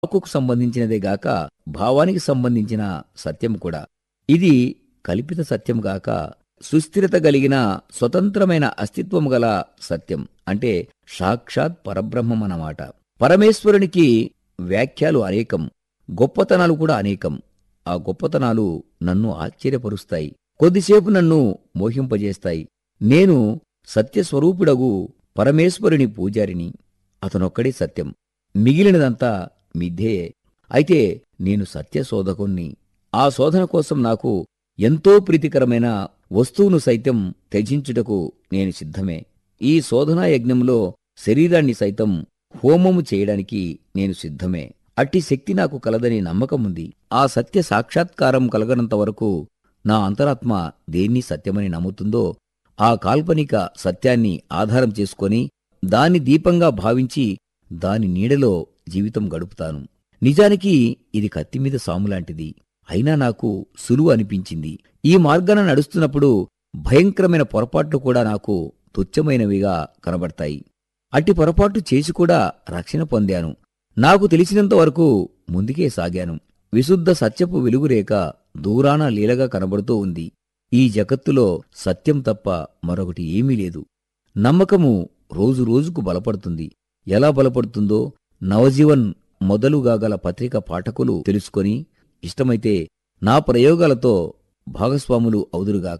వాక్కుకు సంబంధించినదే గాక భావానికి సంబంధించిన సత్యం కూడా ఇది కల్పిత సత్యం గాక సుస్థిరత కలిగిన స్వతంత్రమైన అస్తిత్వం గల సత్యం అంటే సాక్షాత్ పరబ్రహ్మం అన్నమాట పరమేశ్వరునికి వ్యాఖ్యలు అనేకం గొప్పతనాలు కూడా అనేకం ఆ గొప్పతనాలు నన్ను ఆశ్చర్యపరుస్తాయి కొద్దిసేపు నన్ను మోహింపజేస్తాయి నేను సత్యస్వరూపుడగు పరమేశ్వరుని పూజారిని అతనొక్కడే సత్యం మిగిలినదంతా మిథ్యే అయితే నేను సత్యశోధకుణ్ణి ఆ శోధన కోసం నాకు ఎంతో ప్రీతికరమైన వస్తువును సైతం త్యజించుటకు నేను సిద్ధమే ఈ శోధనా యజ్ఞంలో శరీరాన్ని సైతం హోమము చేయడానికి నేను సిద్ధమే అట్టి శక్తి నాకు కలదని నమ్మకముంది ఆ సత్య సాక్షాత్కారం కలగనంత వరకు నా అంతరాత్మ దేన్ని సత్యమని నమ్ముతుందో ఆ కాల్పనిక సత్యాన్ని ఆధారం చేసుకొని దాన్ని దీపంగా భావించి దాని నీడలో జీవితం గడుపుతాను నిజానికి ఇది కత్తిమీద సాములాంటిది అయినా నాకు సులువు అనిపించింది ఈ మార్గాన నడుస్తున్నప్పుడు భయంకరమైన పొరపాట్లు కూడా నాకు తుచ్చమైనవిగా కనబడతాయి అట్టి పొరపాటు చేసి కూడా రక్షణ పొందాను నాకు తెలిసినంత వరకు ముందుకే సాగాను విశుద్ధ సత్యపు వెలుగురేక దూరాన లీలగా కనబడుతూ ఉంది ఈ జగత్తులో సత్యం తప్ప మరొకటి ఏమీ లేదు నమ్మకము రోజు రోజుకు బలపడుతుంది ఎలా బలపడుతుందో నవజీవన్ మొదలుగా గల పత్రిక పాఠకులు తెలుసుకొని ఇష్టమైతే నా ప్రయోగాలతో భాగస్వాములు అవుదురుగాక